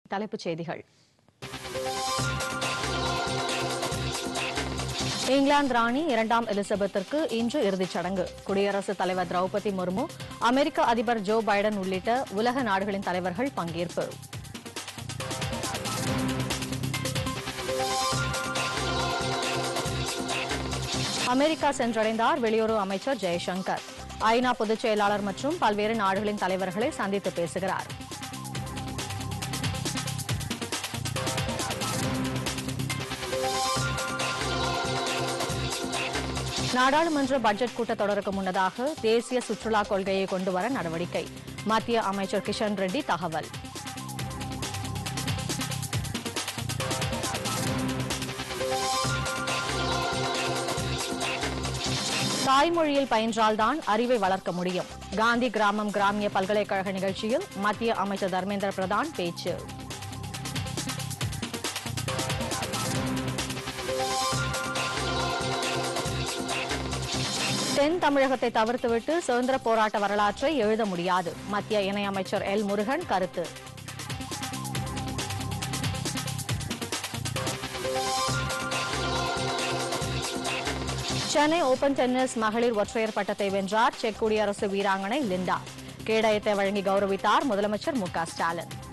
தலைப்புச் செய்திகள் இங்கிலாந்து ராணி இரண்டாம் எலிசபெத்திற்கு இன்று இறுதிச் சடங்கு குடியரசுத் தலைவர் திரௌபதி முர்மு அமெரிக்க அதிபர் ஜோ பைடன் உள்ளிட்ட உலக நாடுகளின் தலைவர்கள் பங்கேற்பு அமெரிக்கா சென்றடைந்தார் வெளியுறவு அமைச்சர் ஜெய்சங்கர் ஐநா பொதுச் செயலாளர் மற்றும் பல்வேறு நாடுகளின் தலைவர்களை சந்தித்து பேசுகிறார் நாடாளுமன்ற பட்ஜெட் கூட்டத்தொடருக்கு முன்னதாக தேசிய சுற்றுலா கொள்கையை கொண்டுவர நடவடிக்கை மத்திய அமைச்சர் கிஷன் ரெட்டி தகவல் தாய்மொழியில் பயின்றால்தான் அறிவை வளர்க்க முடியும் காந்தி கிராமம் கிராமிய பல்கலைக்கழக நிகழ்ச்சியில் மத்திய அமைச்சர் தர்மேந்திர பிரதான் பேச்சு தென் தமிழகத்தை தவிர்த்துவிட்டு சுதந்திர போராட்ட வரலாற்றை எழுத முடியாது மத்திய இணையமைச்சர் எல் முருகன் கருத்து சென்னை ஓபன் டென்னிஸ் மகளிர் ஒற்றையர் பட்டத்தை வென்றார் செக் குடியரசு வீராங்கனை லிண்டா கேடயத்தை வழங்கி கௌரவித்தார் முதலமைச்சர் மு க ஸ்டாலின்